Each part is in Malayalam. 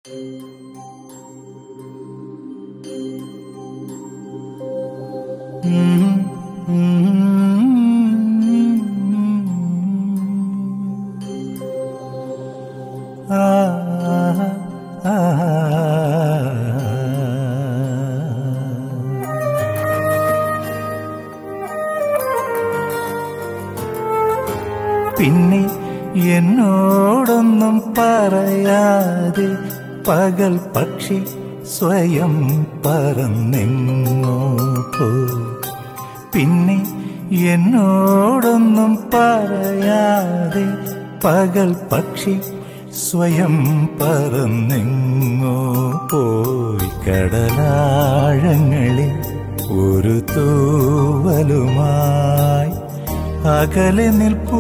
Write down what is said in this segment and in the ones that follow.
പിന്നെ എന്നോടൊന്നും പറയാതെ പകൽ പക്ഷി സ്വയം പറന്നെങ്ങോ പോയി. പിന്നെ എന്നോടൊന്നും പറയാതെ പകൽ പക്ഷി സ്വയം പറന്നെങ്ങോ പോയി കടലാഴങ്ങളിൽ ഒരു തൂവലുമായി അകലെ നിൽപ്പൂ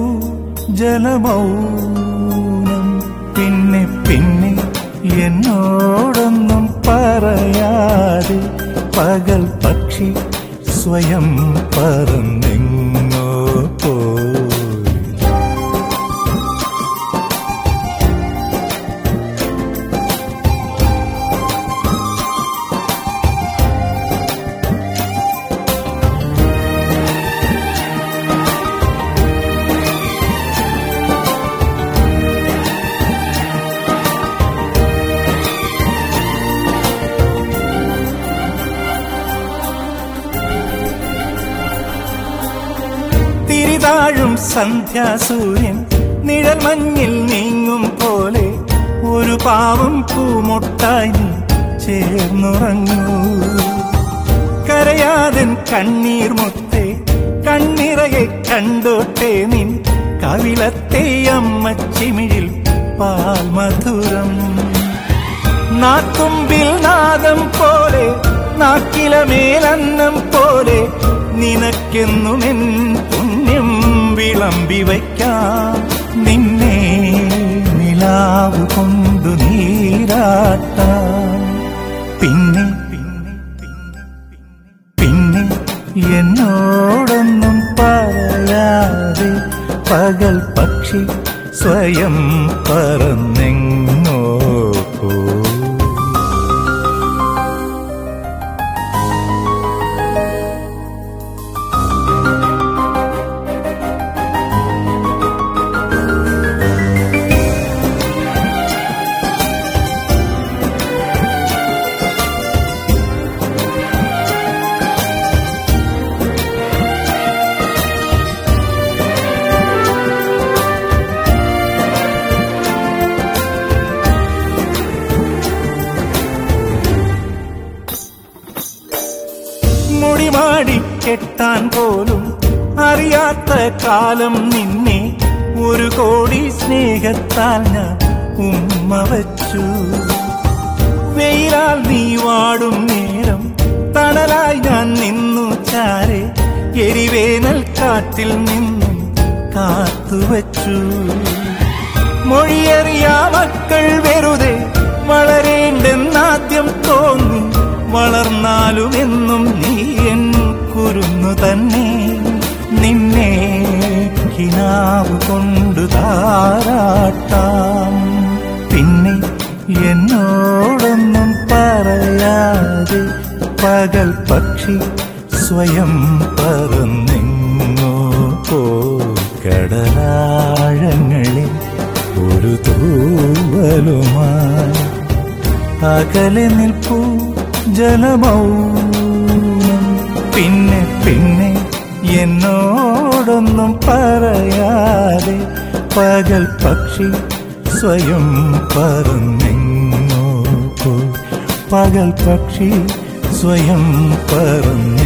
ജലമൗനം പിന്നെ പിന്നെ എന്നോടൊന്നും പറയാതെ പകൽ പക്ഷി സ്വയം പറന്നെങ്ങോ പോയി തിരിതാഴും സന്ധ്യാസൂര്യൻ നിഴൽ മഞ്ഞിൽ നീങ്ങും പോലെ ഒരു പാവം പൂമൊട്ടായി നീ ചേർന്നുറങ്ങൂ കരയാതൻ കണ്ണീർ മുത്തേ കണ്ണിറയെ കണ്ടോട്ടെ നിൻ കവിളത്തെ അമ്മച്ചിമിഴിൽ പാൽ മധുരം നാത്തുമ്പിൽ നാദം പോലെ നാക്കില മേലന്നം പോലെ നിനക്കെന്നുമെൻ പുണ്യം വിളമ്പി വയ്ക്കാം നിന്നെ നിലാവ് കൊണ്ടു നീരാട്ടാം പിന്നെ പിന്നെ പിന്നെ എന്നോടൊന്നും പറയാതെ പകൽ പക്ഷി സ്വയം പറന്നെങ്ങോ പോയി. മുടിമാടി കെട്ടാൻ പോലും അറിയാത്ത കാലം നിന്നെ ഒരു കോടി സ്നേഹത്താൽ ഞാൻ ഉമ്മ വച്ചു വെയിലാൽ നീ വാടും നേരം തണലായി ഞാൻ നിന്നു ചാരെ എരിവേനൽ കാറ്റിൽ നിന്നും കാത്തുവച്ചു മൊഴിയറിയാ മക്കൾ വെറുതെ വളരേണ്ടെന്നാദ്യം തോന്നി വളർന്നാലും എന്നും നീ എൻ കുരുന്നു തന്നെ നിന്നെ കിനാവ് കൊണ്ടു താരാട്ടാം പിന്നെ എന്നോടൊന്നും പറയാതെ പകൽ പക്ഷി സ്വയം പറന്നെങ്ങോ പോയി കടലാഴങ്ങളിൽ ഒരു തൂവലുമായി അകലെ നിൽപ്പൂ ജലമൗനം പിന്നെ പിന്നെ എന്നോടൊന്നും പറയാതെ പകൽ പക്ഷി സ്വയം പറന്നെങ്ങോ പോയി. പകൽ പക്ഷി സ്വയം പറന്നു